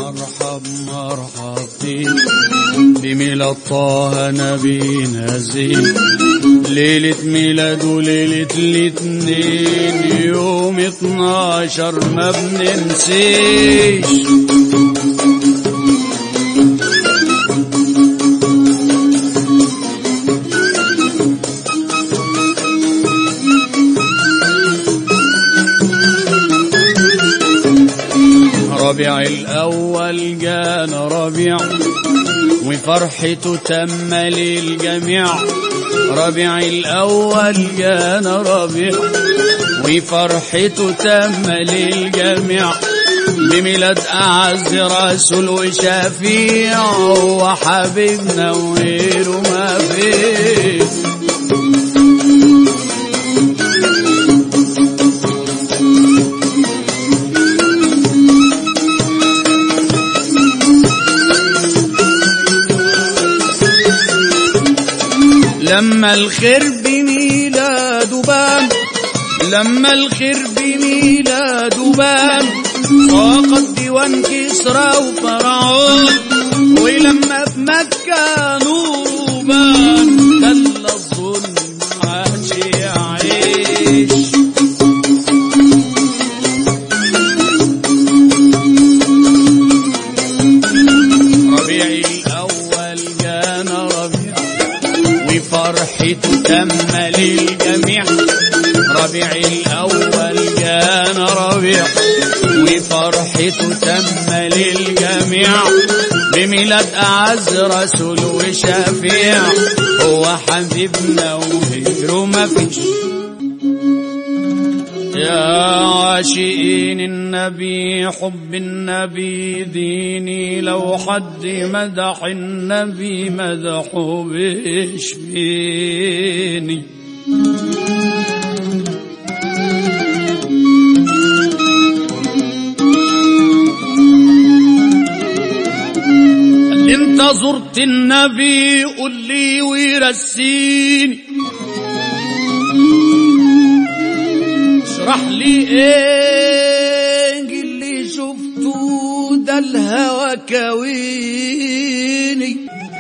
مرحب مرحب بيك بميلاد طه نبينا زين ليلة ميلاده ليلة الاتنين يوم اتناشر ما بننسيش ربيع الأول جانا ربيع وفرحته تم للجميع ربيع الأول جانا ربيع وفرحته تم للجميع بميلاد أعز رسول وشفيع وحبيبنا وغيره ما فيه لما الخير بميلاده بان لما الخير بميلاده بان فاق الديوان كسرى وفرعون ولما في مكة نوره بان خلى الظلم عاش يعيش ربيع الأول جانا ربيع وفرحته تم للجميع ربيع الأول جانا ربيع وفرحته تم للجميع بميلاد أعز رسول وشفيع هو حبيبنا وغيره مفيش يا عاشقين النبي حب النبي ديني لو حد مدح النبي مدحه بيشفيني اللي انت زرت النبي قول لي ويرسيني اشرح لي ايه اللي شفته ده الهوى كويني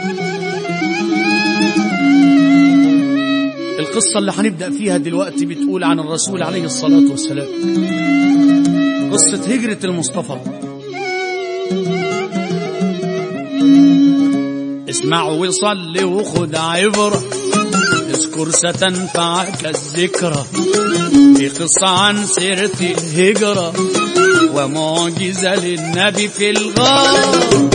القصة اللي هنبدأ فيها دلوقتي بتقول عن الرسول عليه الصلاة والسلام قصة هجرة المصطفى اسمع وصلي وخد عبرة اذكر ستنفعك الذكرى في قصة عن سيرة الهجرة ومعجزة للنبي في الغار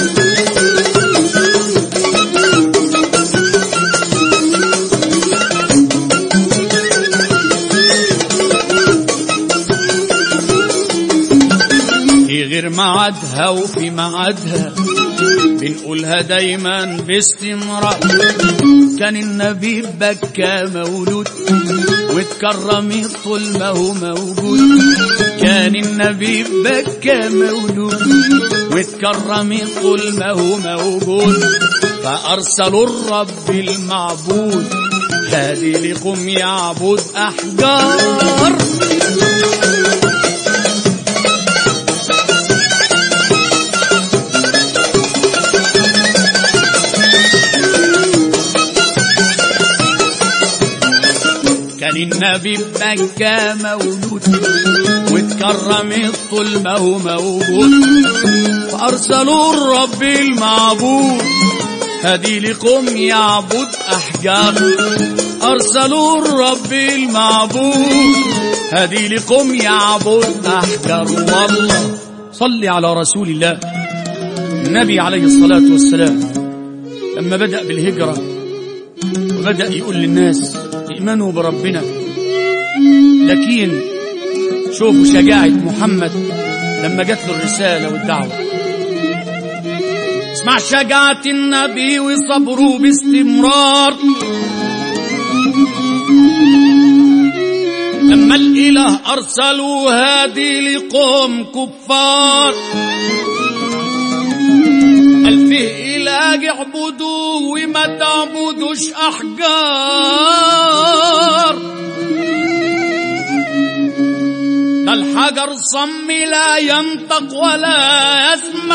في غير معادها وفي معادها بنقولها دايما باستمرار كان النبي بكى مولود واتكرم طول ما هو موجود كان النبي بكى مولود واتكرم طول ما هو موجود فأرسلوا الرب المعبود هادي لكم يعبد أحجار كان النبي بمكة مولود واتكرم طول ما هو موجود فأرسلوا الرب المعبود هدي لكم يعبد أحجار أرسلوا الرب المعبود هدي لكم يعبد أحجار والله صلي على رسول الله النبي عليه الصلاة والسلام لما بدأ بالهجرة وبدأ يقول للناس ائمنوا بربنا لكن شوفوا شجاعة محمد لما جات له الرسالة والدعوة اسمع شجاعة النبي وصبره باستمرار لما الإله أرسلوا هادي لقوم كفار قال فيه إله اعبدوه وما تعبدوش أحجار ده الحجر صم لا ينطق ولا يسمع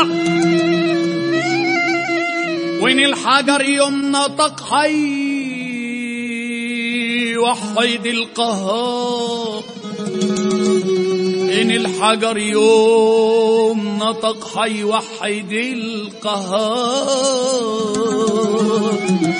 وإن الحجر يوم نطق حي وحيد القهار إن الحجر يوم نطق حي وحيد القهار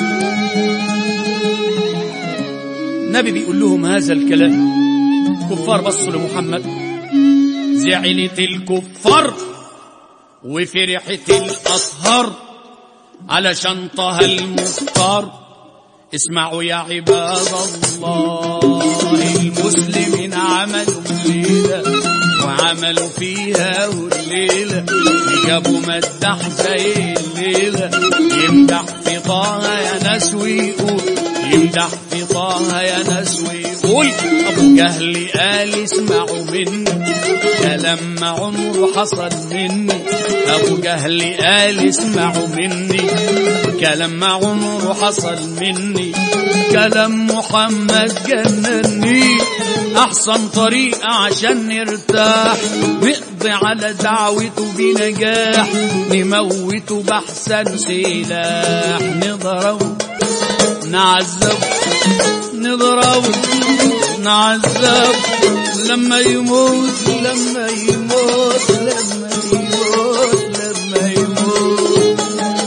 النبي بيقول لهم هذا الكلام كفار بصوا لمحمد زعلت الكفار وفرحت الأطهار علشان طه المختار اسمعوا يا عباد الله المسلمين عملوا الليلة وعملوا فيها الليلة جابوا مدح زي الليلة يمدح في طه يا ناس ويقول يمدح في طه يا ناس ويقول أبو جهل قال اسمعوا مني كلام ما عمره حصل مني أبو جهل قال اسمعوا مني كلام ما عمره حصل مني كلام محمد جنني أحسن طريقة عشان نرتاح نقضي على دعوته بنجاح نموته بأحسن سلاح نضربه نعذب نضرب نعذب لما يموت لما يموت لما يموت لما يموت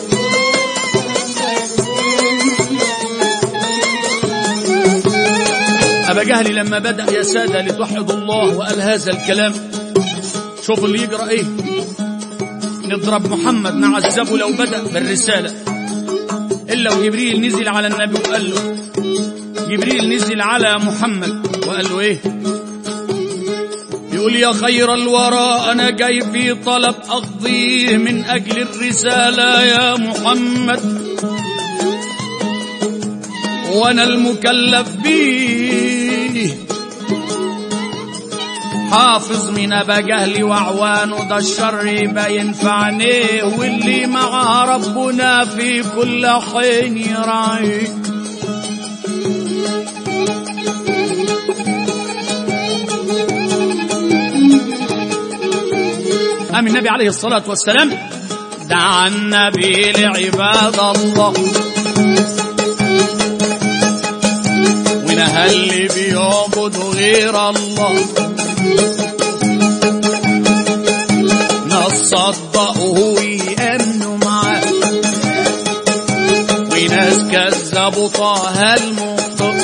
أبا جهل لما بدأ يا سادة لتوحدوا الله وقال هذا الكلام شوفوا اللي يجرى ايه نضرب محمد نعذبه لو بدأ بالرسالة إلا وجبريل نزل على النبي وقال له جبريل نزل على محمد وقال له ايه يقول يا خير الورى أنا جاي في طلب أقضيه من أجل الرسالة يا محمد وأنا المكلف بيه حافظ من أبا جهل وعوانه ده الشر باين في عينيه واللي مع ربنا في كل حين يراعيه قام النبي عليه الصلاة والسلام دعا النبي لعباد الله ونهى اللي بيعبدوا غير الله ناس صدقوه ويأمنوا معاه وناس كذبوا طه المخطئ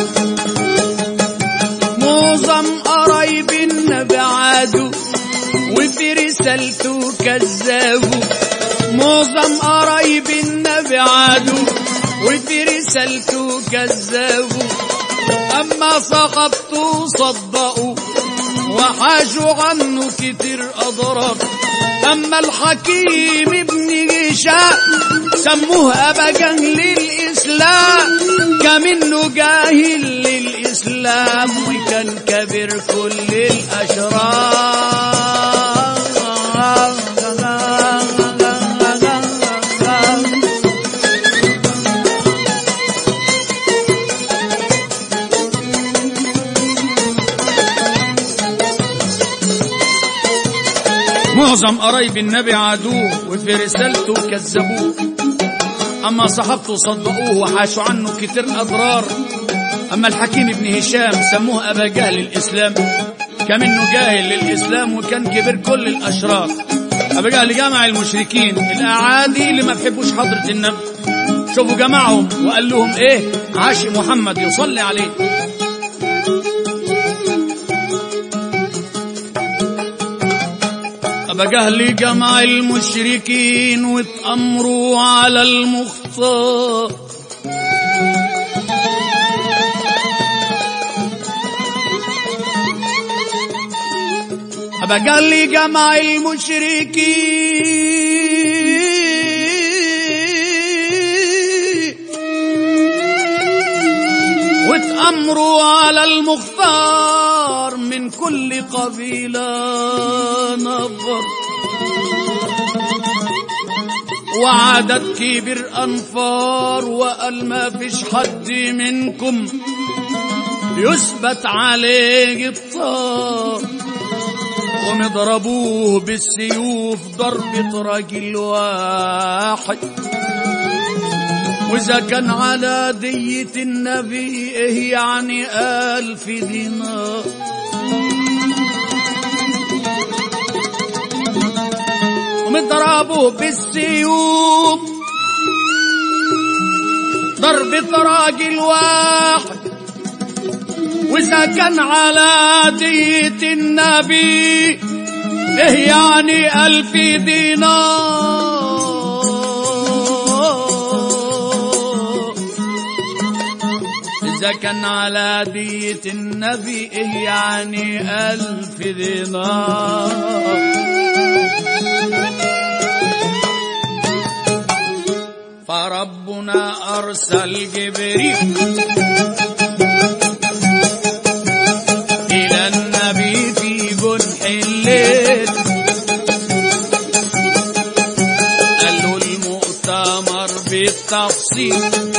معظم قرايب النبي عادوا وفي رسالته كذبوا معظم قرايب النبي عادوا وفي رسالته كذبوا أما صحبته صدقوا وحاجوا عنه كتير أضرار أما الحكيم ابن هشام سموه أبا جهل الإسلام كمنه جاهل للإسلام وكان كبير كل الأشرار معظم قرايب النبي عادوه وفي رسالته كذبوه أما صحابته صدقوه وحاشوا عنه كتير أضرار أما الحكيم ابن هشام سموه أبا جهل الإسلام كمنه جاهل للإسلام وكان كبير كل الأشرار أبا جهل جمع المشركين الأعادي اللي ما بحبوش حضرة النبي شوفوا جمعهم وقال لهم إيه عاش محمد يصلي عليه أبا جهل جمع المشركين واتأمروا على المختار أبا جهل جمع المشركين واتأمروا على المختار من كل قبيلة نظر وعدد كبير أنفار وقال ما فيش حد منكم يثبت عليه الطار ومضربوه بالسيوف ضربة راجل واحد وإذا كان على دية النبي إيه يعني ألف دينار ومضربوه بالسيوف ضربة راجل واحد وإذا كان على دية النبي إيه يعني ألف دينار إذا كان على دية النبي إيه يعني ألف دينار فربنا أرسل جبريل إلى النبي في جنح الليل قال له المؤتمر بالتفصيل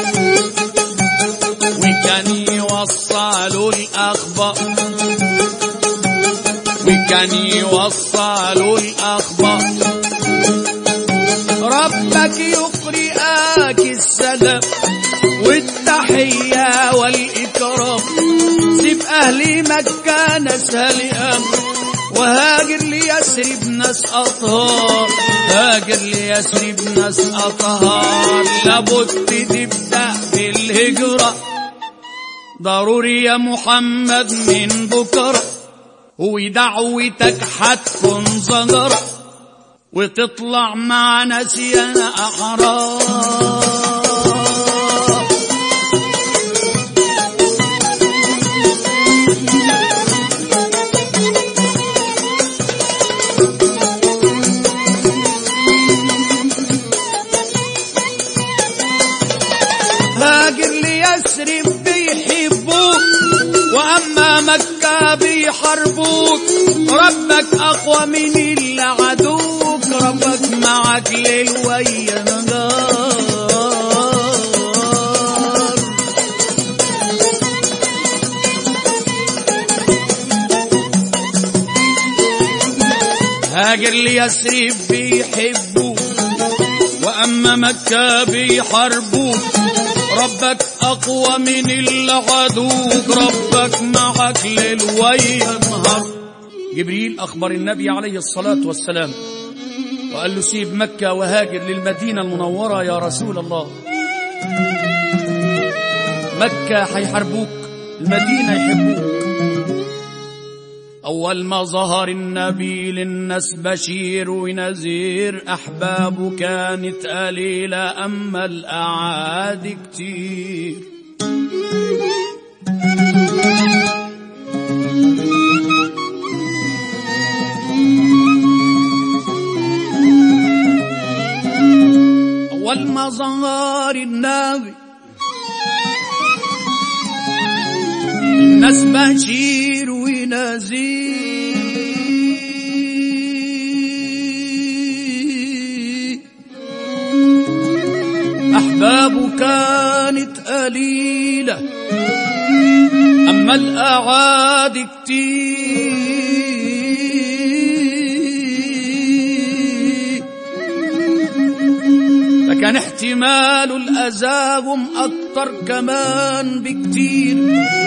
وكان يوصلوا الأخبار وكان يوصلوا الأخبار ربك يقرئك السلام والتحية والإكرام سيب أهل مكة ناس الأمر وهاجر ليسرب ناس أطهار هاجر ليسرب ناس أطهار لابد تبدأ بالهجرة ضروري يا محمد من بكرة ودعوتك حتكون زجرة وتطلع مع نسيان أحرار هاجر ليسرب بيحبوك واما مكة بيحاربوك ربك اقوى من اللي عدوك ربك معك ليل ويا نهار هاجر ليسرب بيحبوك واما مكة بيحاربوك ربك اقوى من اللي عدوك ربك معك ليل ويا نهار جبريل اخبر النبي عليه الصلاة والسلام وقال له سيب مكة وهاجر للمدينة المنورة يا رسول الله مكة هيحاربوك المدينة يحبوك أول ما ظهر النبي للناس بشير ونذير أحبابه كانت قليلة أما الأعاد كتير أول ما ظهر النبي الناس بشير ونذير أحبابه كانت قليلة أما الأعاد كتير فكان احتمال الأذاهم أكتر كمان بكتير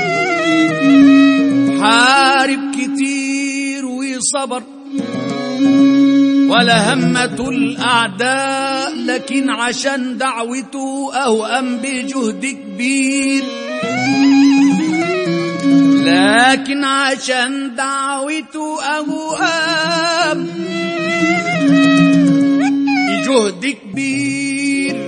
حارب كتير وصبر ولا همة الأعداء لكن عشان دعوته أهوأم بجهد كبير لكن عشان دعوته أهوأم بجهد كبير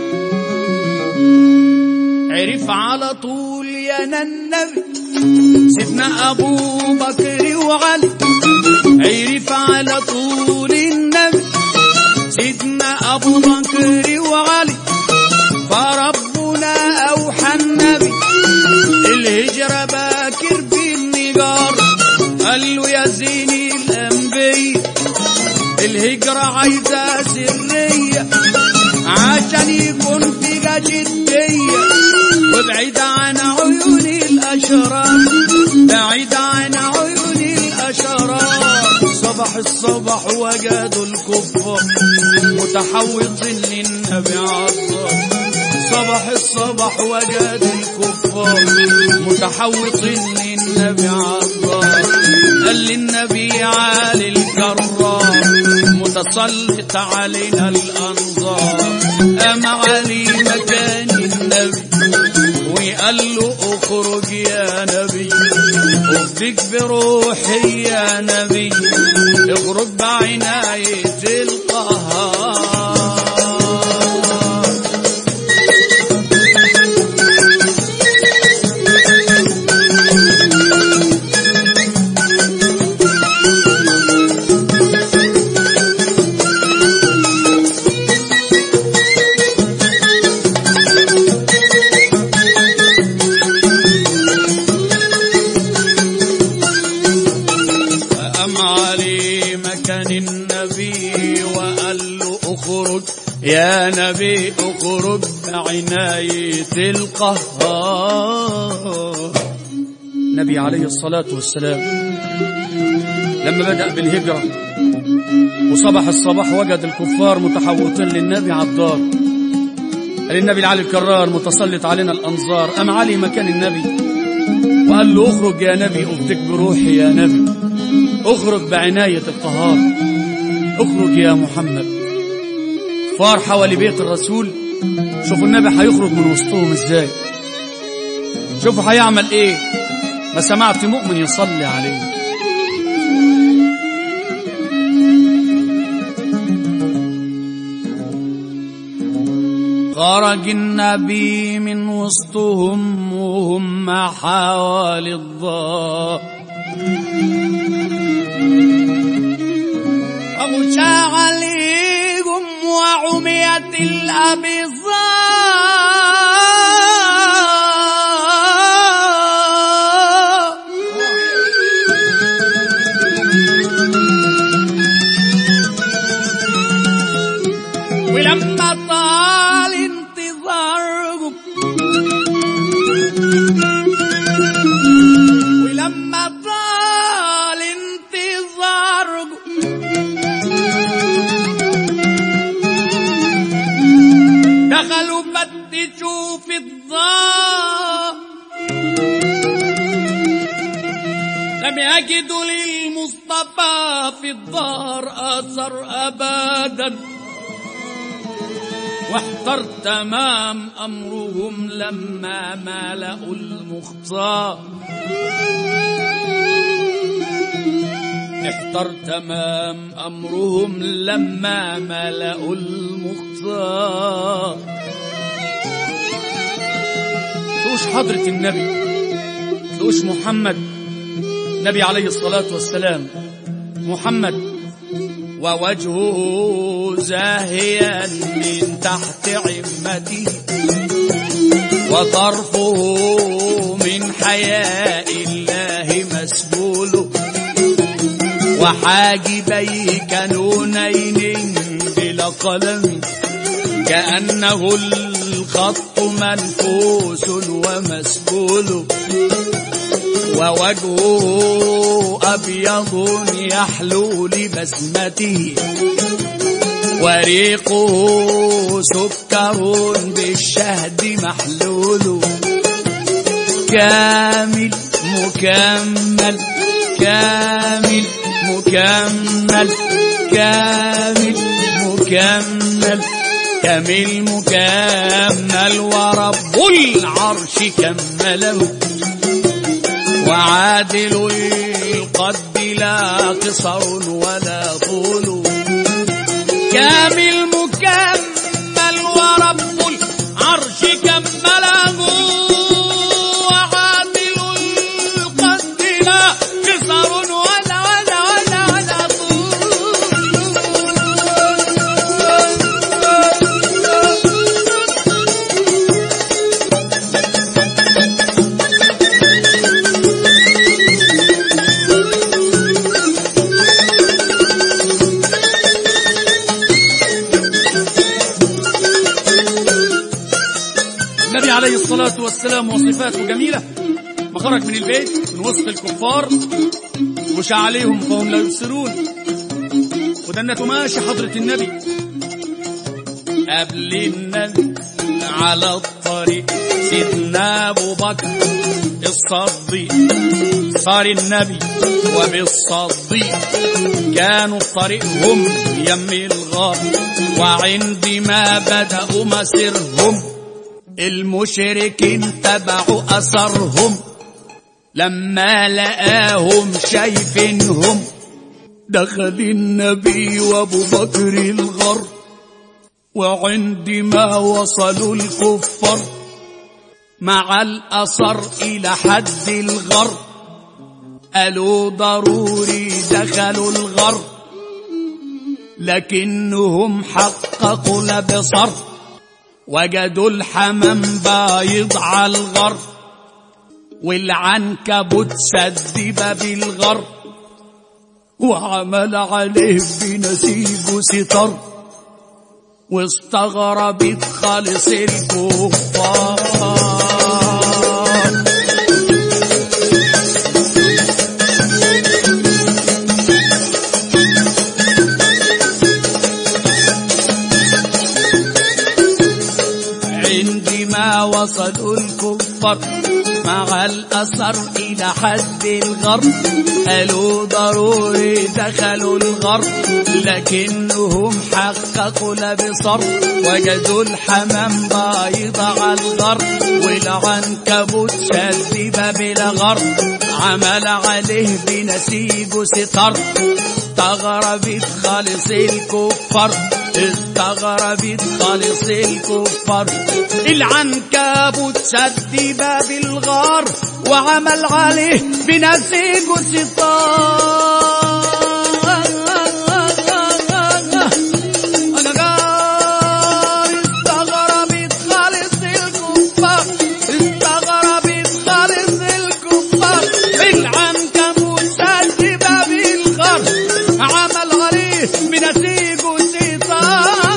عرف على طول يا النبي سيدنا أبو بكر وعلي عرف على طول النبي سيدنا أبو بكر وعلي فربنا أوحى النبي الهجرة باكر بالنجار قال له يا زيني الأنبياء الهجرة عايزة سرية عشان يكون فيها جدية وابعد عن عيون الأشرار بعيد عن عيون الأشرار الصبح وجدوا الكفار متحوطين للنبي عطار صبح الصبح وجد الكفار متحوطين للنبي عطار قال للنبي عالي الكرار متسلط علينا الأنظار قام علي مكان النبي وقال له اخرج يا نبي افدك بروحي يا نبي اخرج بعناية القهار فقام علي مكان النبي وقال له اخرج يا نبي اخرج بعناية القهار النبي عليه الصلاة والسلام لما بدأ بالهجرة وصبح الصباح وجد الكفار متحوطين للنبي عالدار قال النبي العلي الكرار متسلط علينا الأنظار أم علي مكان النبي وقال له اخرج يا نبي أفدك بروحي يا نبي اخرج بعناية القهار اخرج يا محمد فار حوالي بيت الرسول شوفوا النبي هيخرج من وسطهم ازاي شوفوا هيعمل ايه ما سمعت مؤمن يصلي عليه خرج النبي من وسطهم وهم حوالي الضار أغشى عليهم وعميت الأبصار ولما طال انتظارهم ولما طال انتظارهم دخلوا فتشوا في الدار لم يجدوا للمصطفى في الدار أثر أبدا واحتر تمام أمرهم لما ملأوا المختار احتر تمام أمرهم لما ملأوا المختار تقوش حضرة النبي تقوش محمد النبي عليه الصلاة والسلام محمد ووجهه زاهيا من تحت عمته وطرفه من حياء الله مسبول وحاجبيه كنونين بلا قلم كأنه الخط منفوس ومسبول ووجهه أبيض يحلو لبسمته وريقه سكر بالشهد محلول كامل مكمل كامل مكمل كامل مكمل كامل مكمل ورب العرش كمله وعادل القد لا قصر ولا طول كامل مكمل ورب العرش كمله وعادل القد لا قصر ولا ولا ولا ولا النبي عليه الصلاة والسلام وصفاته جميلة ما خرج من البيت من وسط الكفار وشى عليهم فهم لا يبصرون ودنته ماشي حضرة النبي قبل النبي على الطريق سيدنا ابو بكر الصديق صار النبي وبالصديق كانوا طريقهم يم الغار وعندما بدأوا مسيرهم المشركين تبعوا أثرهم لما لقاهم شايفينهم دخل النبي وابو بكر الغر وعندما وصلوا الكفار مع الأثر إلى حد الغر قالوا ضروري دخلوا الغر لكنهم حققوا لبصر وجدوا الحمام بايض على الغر والعنكبوت سد باب الغر وعمل عليه بنسيج ستر واستغربت خالص الكفار عندما وصلوا الكفار مع الأثر إلى حد الغرب قالوا ضروري دخلوا الغرب لكنهم حققوا لبصر وجدوا الحمام بايض على الغرب والعنكبوت شد باب الغرب عمل عليه بنسيج ستر استغربت خالص الكفار استغربت خالص الكفار العنكبوت سد باب الغار وعمل عليه بنسيج ستار استغربت خالص الكفار استغربت خالص الكفار العنكبوت سد باب الغار عمل عليه بنسيج ستار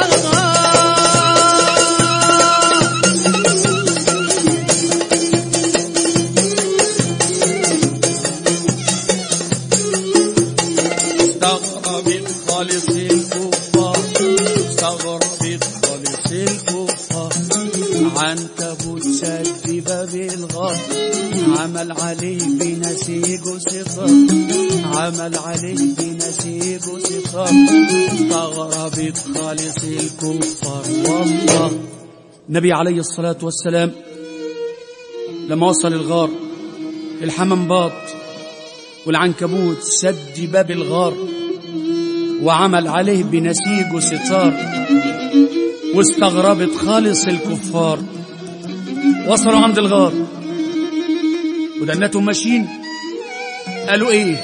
استغربت خالص الكفار استغربت خالص الكفار عنكبوت سد باب الغار عمل عليه بنسيج ستار عمل عليه بنسيج ستار استغربت خالص الكفار والله النبي عليه الصلاة والسلام لما وصل الغار الحمام باط والعنكبوت سد باب الغار وعمل عليه بنسيج وستار واستغربت خالص الكفار وصلوا عند الغار ودنتهم ماشيين قالوا ايه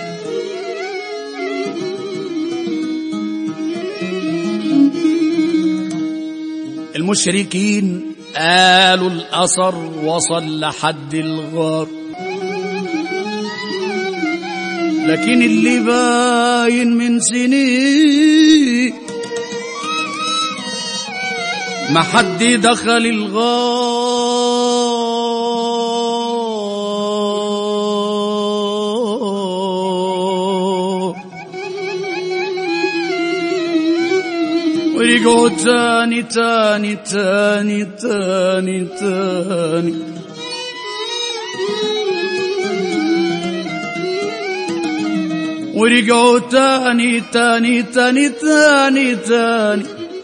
المشركين قالوا الأثر وصل لحد الغار لكن اللي باين من سنين ما حد دخل الغار ورجعوا تاني تاني تاني تاني تاني ورجعوا تاني تاني تاني تاني تاني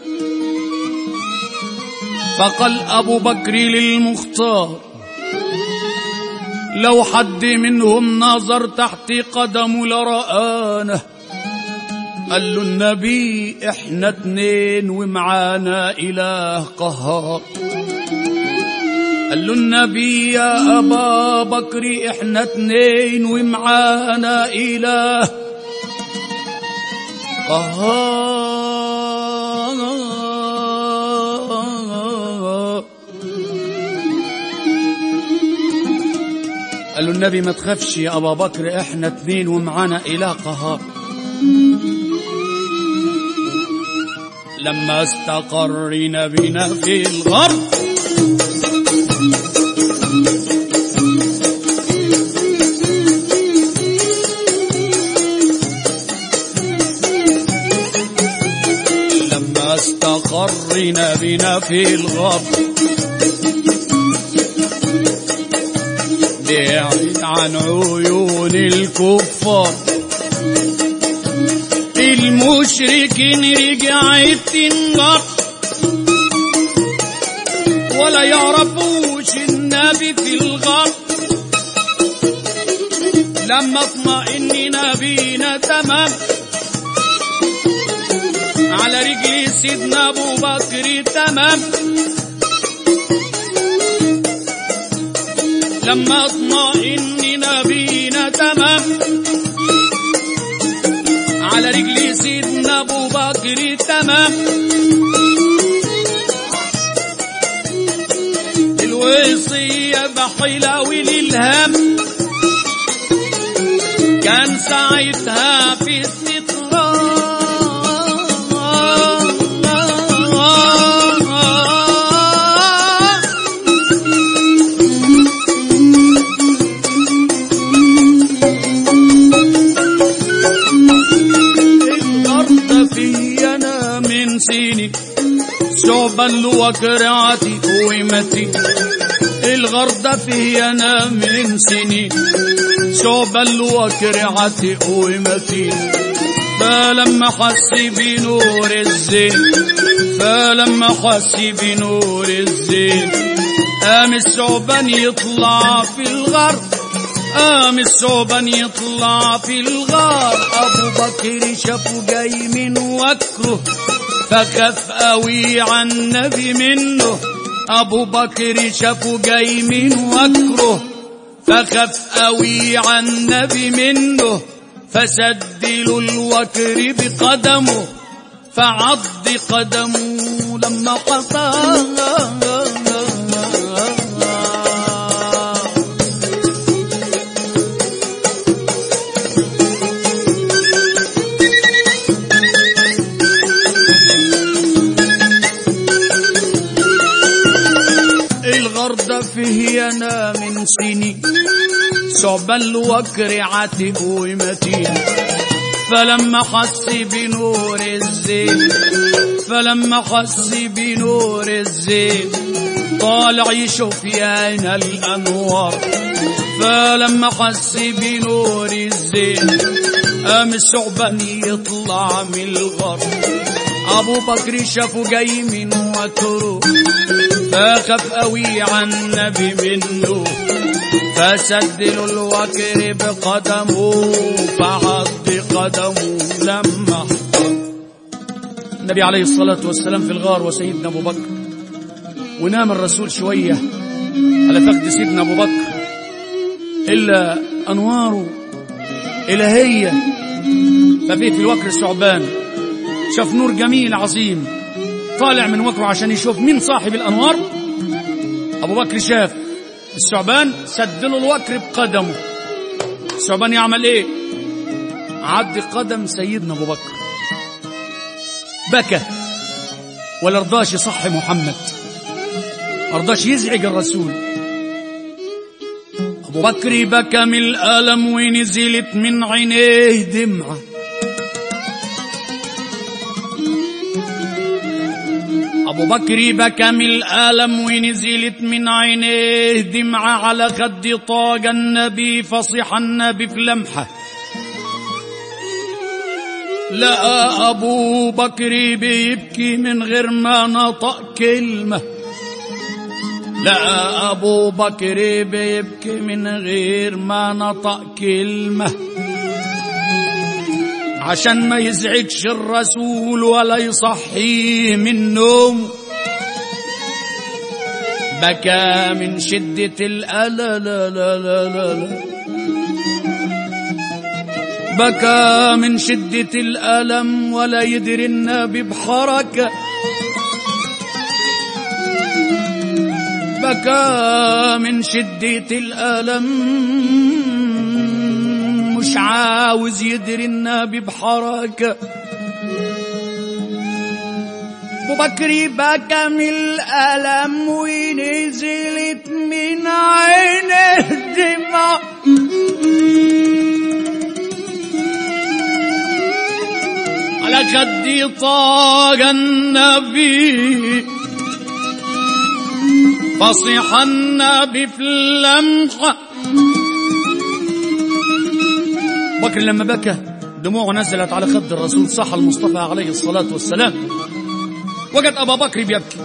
فقال أبو بكر للمختار لو حد منهم نظر تحت قدمه لرآنه قال له النبي احنا اتنين ومعانا إله قهار قال له النبي يا أبا بكر احنا اتنين ومعانا إله قهار قال له النبي ما تخافش يا أبا بكر احنا اتنين ومعانا إله قهار لما استقر نبينا في الغرب واستقرنا بنا في الغرب بعيد عن عيون الكفار المشركين رجعت تنغر ولا يعرفوش النبي في الغرب لما اطمئن نبينا تمام على رجل سيدنا ابو بكر تمام لما اطمئن نبينا تمام على رجل سيدنا ابو بكر تمام الوصية بحيلة والإلهام كان ساعتها في استطراد الأرض في أنا من سيني شعبا وكرعتي قومتي الغرد في أنا من سنين شعبا وكرعتي قومتي فلما حس بنور الزين فلما حس بنور الزين قام الثعبان يطلع في الغرب قام الثعبان يطلع في الغار ابو بكر شافه جاي من وكره فخاف قوي عن النبي منه ابو بكر شافه جاي من وكره فخاف قوي عن النبي منه فسدلوا الوكر بقدمه فعض قدمه لما قطع الغرد فيه انا من سنين صعبا الوكر عاتق ومتين فلما حس بنور الزين فلما حس بنور الزين طالع يشوف يانا الانوار فلما حس بنور الزين قام الثعبان يطلع من الغرب ابو بكر شافه جاي من وكره فخاف قوي عن النبي منه فسدلوا الوكر بقدمه فعض قدمه لما النبي عليه الصلاة والسلام في الغار وسيدنا أبو بكر ونام الرسول شوية على فخذ سيدنا أبو بكر إلا أنواره إلهية ففي في الوكر الثعبان شاف نور جميل عظيم طالع من وكره عشان يشوف مين صاحب الأنوار أبو بكر شاف الثعبان سدلوا الوكر بقدمه الثعبان يعمل ايه عد قدم سيدنا ابو بكر بكى ولا رضاش يصحي محمد ما رضاش يزعج الرسول ابو بكر بكى من الالم ونزلت من عينيه دمعه أبو بكر بكى من الألم ونزلت من عينيه دمعة على خد طاق النبي فصح النبي في لمحة لقى أبو بكر بيبكي من غير ما نطق كلمة لقى أبو بكر بيبكي من غير ما نطق كلمة عشان ما يزعجش الرسول ولا يصحيه من نوم بكى من شدة الألا لا لا لا لا لا بكى من شدة الألم ولا يدري النبي بحركة بكى من شدة الألم مش عاوز يدري النبي بحركة ابو بكر بكى من الألم ونزلت من عينه دمع على خدي طاق النبي فصيح النبي في اللمحة بكر لما بكى دموعه نزلت على خد الرسول صح المصطفى عليه الصلاة والسلام وجد أبا بكر بيبكي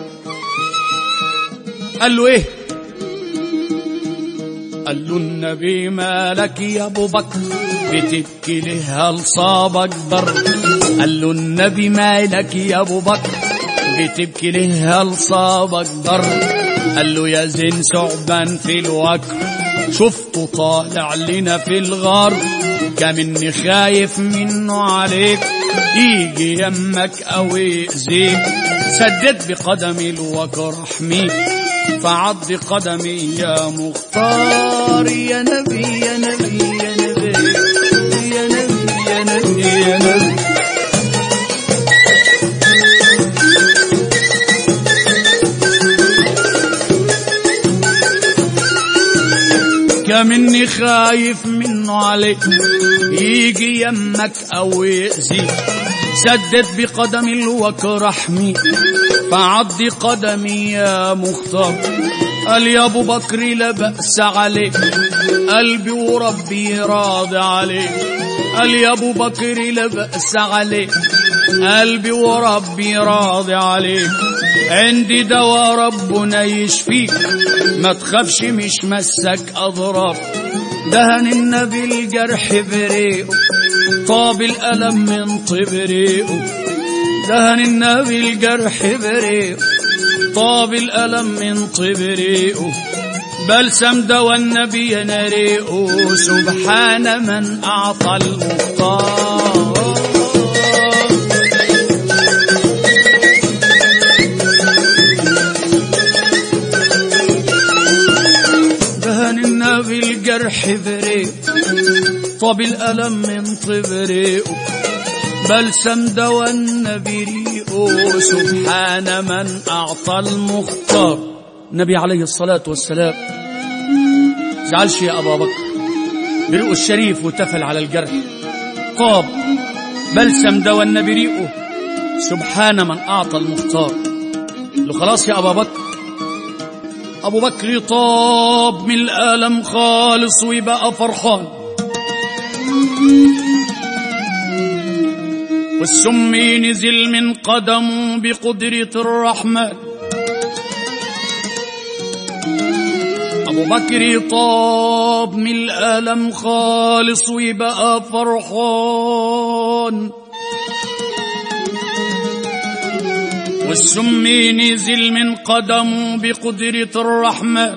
قال له إيه قال له النبي مالك يا أبو بكر بتبكي له هل صابك بر قال له النبي مالك يا أبو بكر بتبكي له هل صابك بر قال له يا زين ثعبان في الوكر شفته طالع لنا في الغار كمني خايف منه عليك يجي يمك او يأذيك سدد بقدمي الوكر احميك فعض قدمي يا مختار يا نبي يا نبي يا نبي يا نبي يا نبي يا نبي كمني خايف منه عليك يجي يمك او يأذيك سدد بقدمي الوكر احمي فعض قدمي يا مختار قال يا ابو بكر لا بأس عليك قلبي وربي راضي عليك قال يا ابو بكر لا بأس عليك قلبي وربي راضي عليك عندي دواء ربنا يشفيك ما تخافش مش مسك اضرار دهن النبي الجرح بريقه طاب الألم من طبريقه دهن النبي الجرح بريقه طاب الألم من طبريقه بلسم دوا النبي نريقه سبحان من أعطى المختار دهن النبي الجرح بريق طب الألم من طبريقه بلسم دوا النبي ريقه سبحان من أعطى المختار النبي عليه الصلاة والسلام زعلش يا أبا بكر بريقه الشريف وتفل على الجرح طاب بلسم دوا النبي ريقه سبحان من أعطى المختار له خلاص يا أبا بكر أبو بكر طاب من الألم خالص ويبقى فرحان والسم نزل من قدمه بقدرة الرحمن أبو بكر طاب من الألم خالص ويبقى فرحان والسم نزل من قدمه بقدرة الرحمن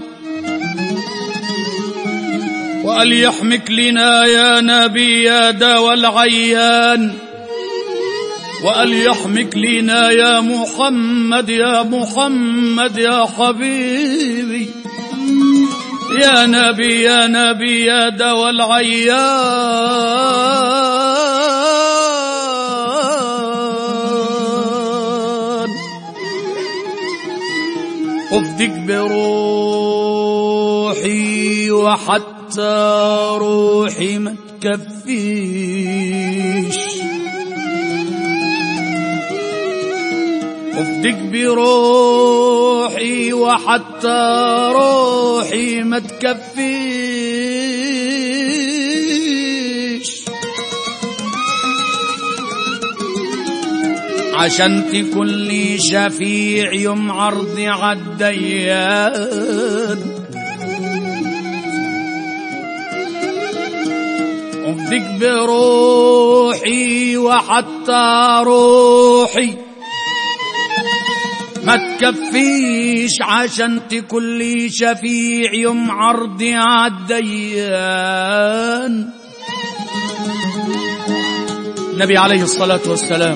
وقال يحمك لنا يا نبي يا داوى العيان وقال يحمك لنا يا محمد يا محمد يا حبيبي يا نبي يا نبي يا داوى العيان أفدك بروحي وحتى روحي ما تكفيش أفدك بروحي وحتى روحي ما تكفيش عشان تكون لي شفيع يوم عرضي عالديان أفدك بروحي وحتى روحي ما تكفيش عشان تكون لي شفيع يوم عرضي عالديان النبي عليه الصلاة والسلام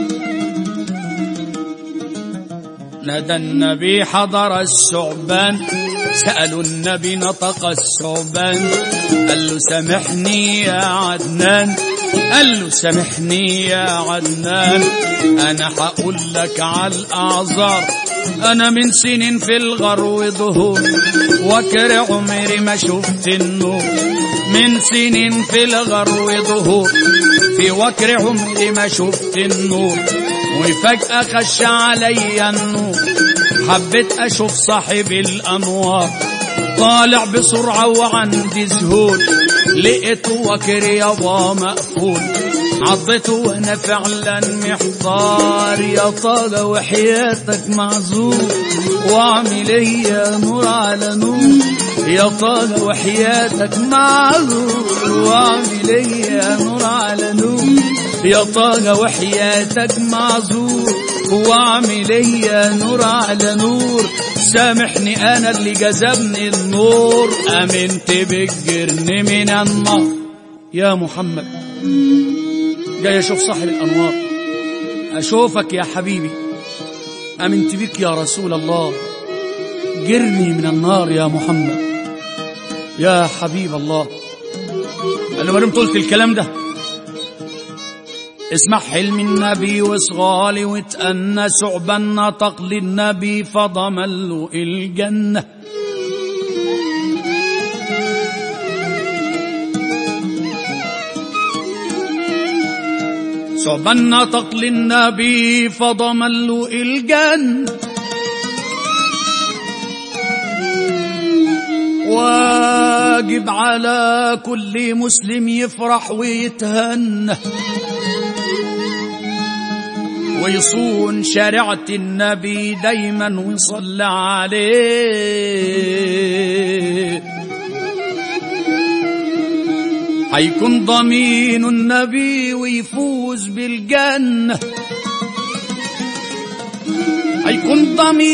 نادى النبي حضر الثعبان سألوا النبي نطق الثعبان قال له سامحني يا عدنان قال له سامحني يا عدنان انا هقول لك على الاعذار انا من سنين في الغرو ظهور وكر عمري ما شفت النور من سنين في الغرو ظهور في وكر عمري ما شفت النور وفجأة خش علي النور حبيت أشوف صاحب الأنوار طالع بسرعة وعندي ذهول لقيته وكر يابا مقفول عضيته وانا فعلا محتار يا طالع وحياتك معذور واعمل ايه يا نور على نور يا طالع وحياتك معذور واعمل ايه يا نور على نور يا طالع وحياتك معذور واعمل ايه يا نور على نور سامحني انا اللي جذبني النور امنت بالجرن من النار يا محمد جاي اشوف صاحب الانوار اشوفك يا حبيبي امنت بك يا رسول الله جرني من النار يا محمد يا حبيب الله انا ما دمت قلت الكلام ده اسمع حلم النبي وصغالي وتأنى ثعبا نطق للنبي فضمن له الجنة ثعبا نطق للنبي فضمن له الجنة واجب على كل مسلم يفرح ويتهنى ويصون شريعة النبي دايما ويصلى عليه هيكون ضمين النبي ويفوز بالجنة هيكون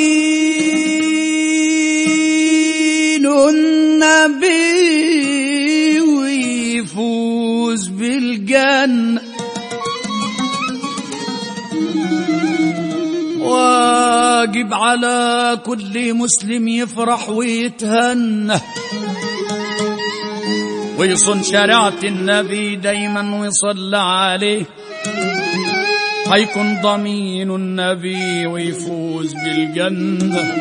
ضمين النبي ويفوز بالجنة واجب على كل مسلم يفرح ويتهنى ويصن شريعة النبي دايما ويصلى عليه هيكون ضمين النبي ويفوز بالجنة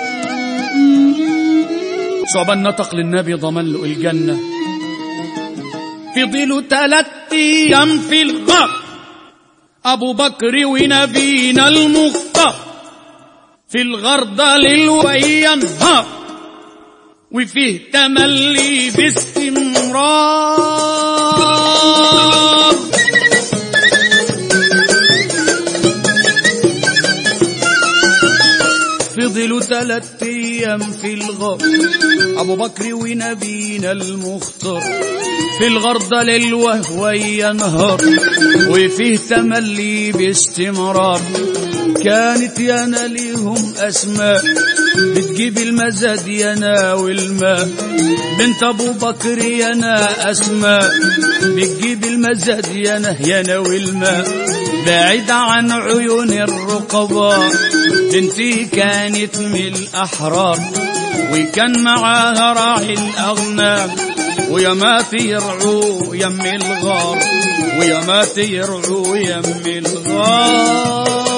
صعب النطق للنبي ضمن له الجنة في ظل ثلاث أيام في الغار أبو بكر ونبينا المختار في الغردة للوينهار وفيه تملي باستمرار فضلوا ثلاث ايام في الغار ابو بكر ونبينا المختار في الغردة ليل وهو ينهار وفيه تملي باستمرار كانت يانا ليهم اسماء بتجيب المزاد يانا والماء بنت ابو بكر يانا اسماء بتجيب المزاد يانا يانا والماء بعيد عن عيون الرقباء بنتي كانت من الاحرار وكان معاها راعي الاغنام ويا ما يرعوا يم الغار ويا ما يرعوا يم الغار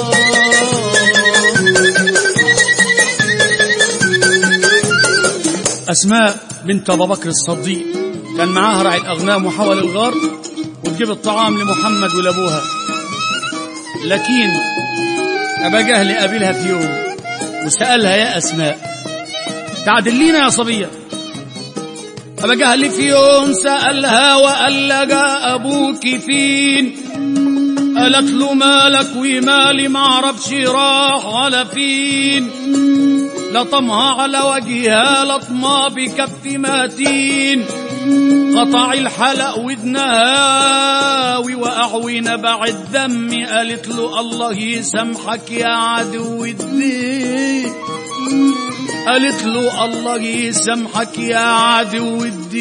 أسماء بنت أبا بكر الصديق كان معاها راعي الأغنام وحول الغار وتجيب الطعام لمحمد ولأبوها لكن أبا جهل قابلها في يوم وسألها يا أسماء تعدلينا يا صبية أبا جهل في يوم سألها وقال لقى أبوك فين قالت له مالك ومالي معرفش راح على فين لطمها على وجهها لطمة بكف ماتين قطع الحلق ودنها ووقع ونبع الدم قالت له الله يسامحك يا عدو الدين قالت له الله يسامحك يا عدو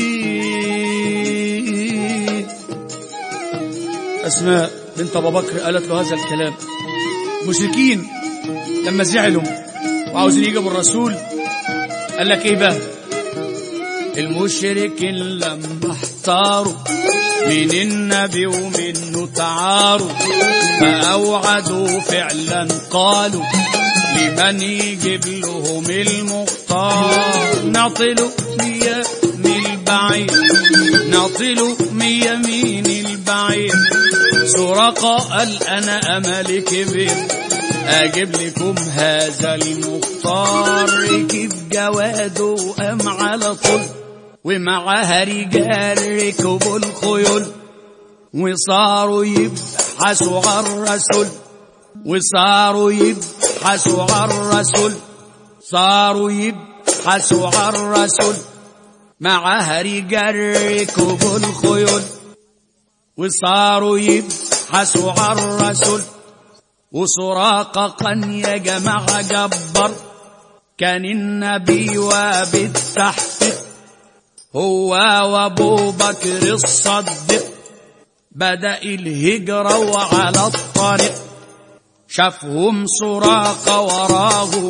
الدين أسماء بنت أبا بكر قالت له هذا الكلام مشركين لما زعلوا وعاوزين يجيبوا الرسول قال لك ايه بقى المشرك لما احتاروا من النبي ومنه تعاروا فأوعدوا فعلا قالوا لمن يجيب لهم المختار نعطله مية من البعيد نعطله مية من البعيد البعير سراقة قال أنا أملي كبير أجيب لكم هذا المختار ركب جواده وقام على طول ومعاها رجال ركبوا الخيول وصاروا يبحثوا عن الرسول وصاروا يبحثوا عن الرسول صاروا يبحثوا عن الرسول معاها رجال ركبوا الخيول وصاروا يبحثوا عن الرسول وسراقة قن يا جماعة جبر كان النبي وبالتحقيق هو وابو بكر الصديق بدأ الهجرة وعلى الطريق شافهم سراقة وراهم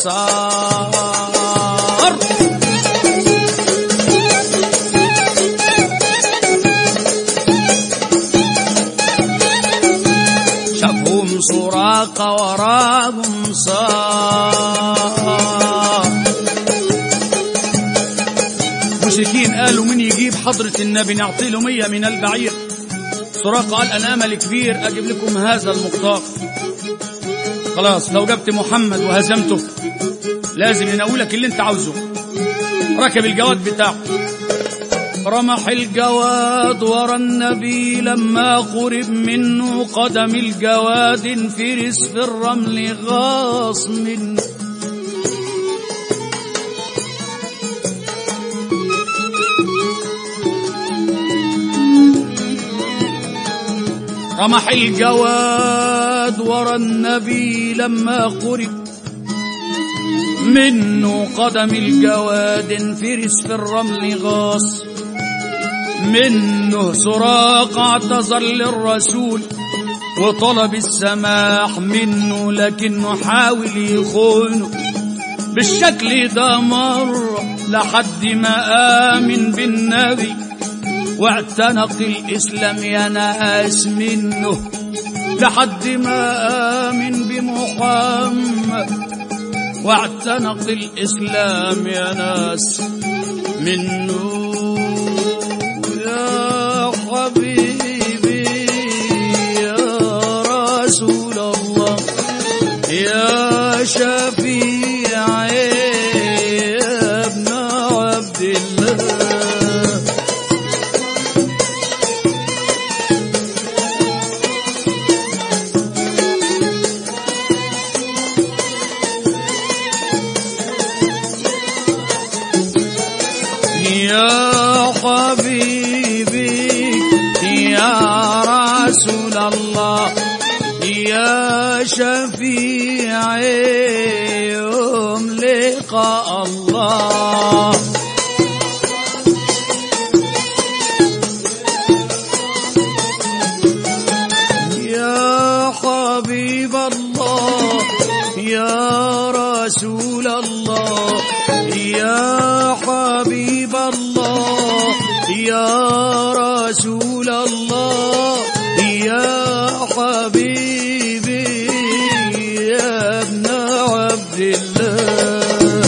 صار شافهم سراقة وراهم صار مشركين قالوا من يجيب حضرة النبي نعطي له مية من البعير سراقة قال أنا أمل كبير أجيب لكم هذا المقدار خلاص لو جبت محمد وهزمته لازم يناولك اللي انت عاوزه ركب الجواد بتاعه رمح الجواد ورا النبي لما قرب منه قدم الجواد انفرس في الرمل غاص منه رمح الجواد ورا النبي لما قرب منه قدم الجواد انفرس في الرمل غاص منه سراق اعتذر للرسول وطلب السماح منه لكنه حاول يخونه بالشكل ده مرة لحد ما آمن بالنبي واعتنق الإسلام يا ناس منه لحد ما آمن بمحمد واعتنق الإسلام يا ناس منه يا حبيبي يا رسول الله يا شفيعي يا ابن عبد الله يا حبيبي يا رسول الله يا شفيعي يوم لقاء الله يا حبيب الله يا رسول الله يا حبيب الله يا رسول الله يا حبيبي يا ابن عبد الله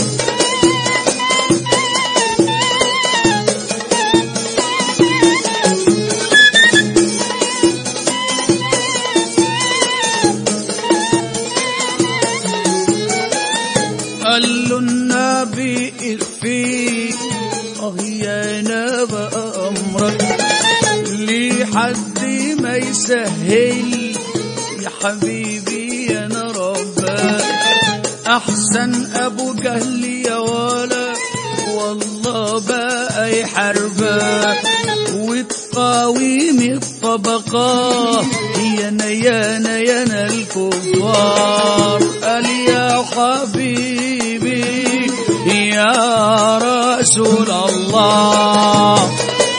قال له النبي اخفي اه يا نبأ امرك لي حد ما يسهل يا حبيبي انا ربك احسن ابو جهل يا ولا والله بقى يحاربك وتقاوم الطبقة يا نيانا يانا الكفار قال يا حبيبي يا رسول الله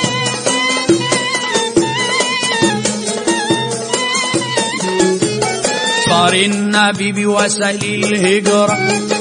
صار النبي بوسائل الهجرة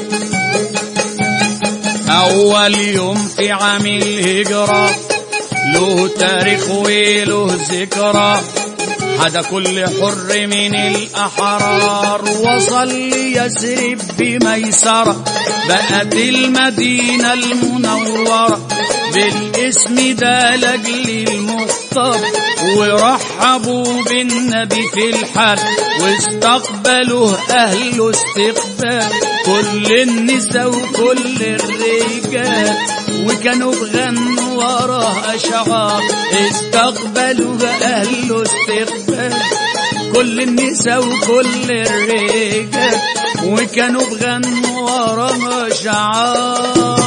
أول يوم في عام الهجرة له تاريخ وله ذكرى حدا كل حر من الأحرار وصل يسرب بميسرة بقت المدينة المنورة بالاسم ده لأجل المختار ورحبوا بالنبي في الحال واستقبلوه أهله استقبال كل النساء وكل الرجال وكانوا بغنوا وراه أشعار استقبلوا أهله استقبال كل النساء وكل الرجال وكانوا بغنوا وراه أشعار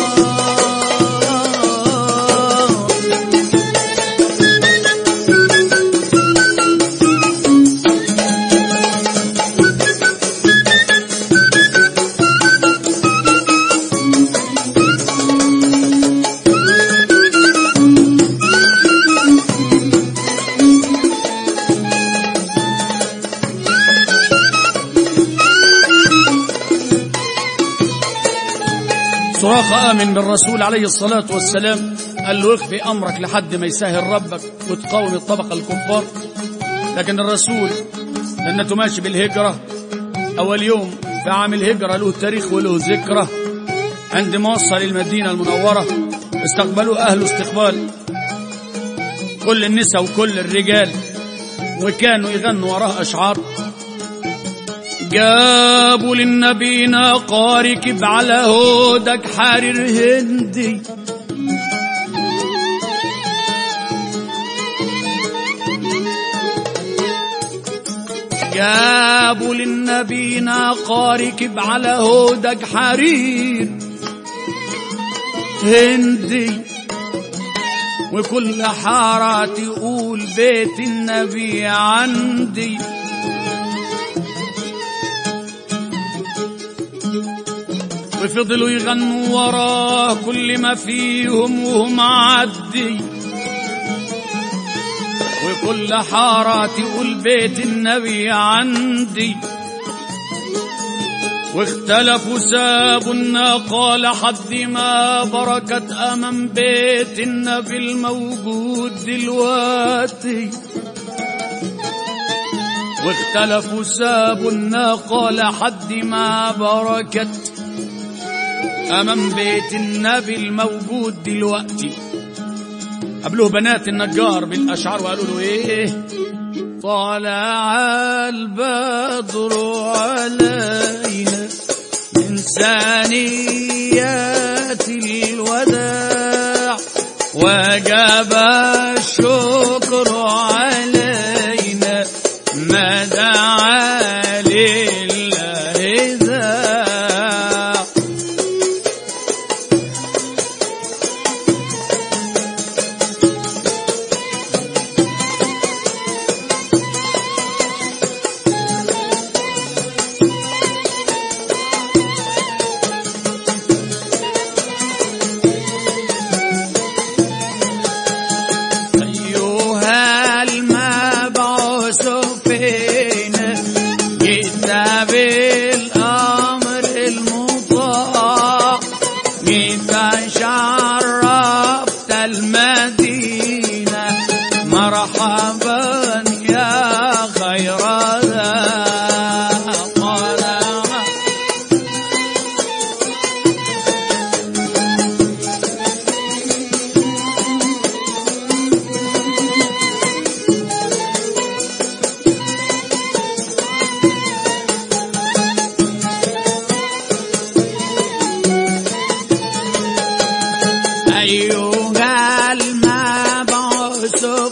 صراخ آمن بالرسول عليه الصلاة والسلام قال له اخفي أمرك لحد ما يسهل ربك وتقاوم الطبقة الكفار لكن الرسول لأنه ماشي بالهجرة أول يوم في عام الهجرة له تاريخ وله ذكرى عندما وصل المدينة المنورة استقبلوا أهل استقبال كل النساء وكل الرجال وكانوا يغنوا وراه أشعار جابوا للنبي ناقة ركب على هودك حرير هندي جابوا للنبي ناقة ركب على هودك حرير هندي وكل حارة تقول بيت النبي عندي وفضلوا يغنوا وراه كل ما فيهم وهم عدي وكل حارة تقول بيت النبي عندي واختلفوا سابوا الناقة لحد ما بركت أمام بيت النبي الموجود دلوقتي واختلفوا سابوا الناقة لحد ما بركت أمام بيت النبي الموجود دلوقتي قبلوه بنات النجار بالأشعار وقالوا له إيه طالع البدر علينا من ثانيات الوداع وجب الشكر علينا ما دعا لله ذا أيها المبعوث فينا جئت بالأمر المطاع جئت شرفت المدينة مرحبا يا خير ذا قال أيها المبعوث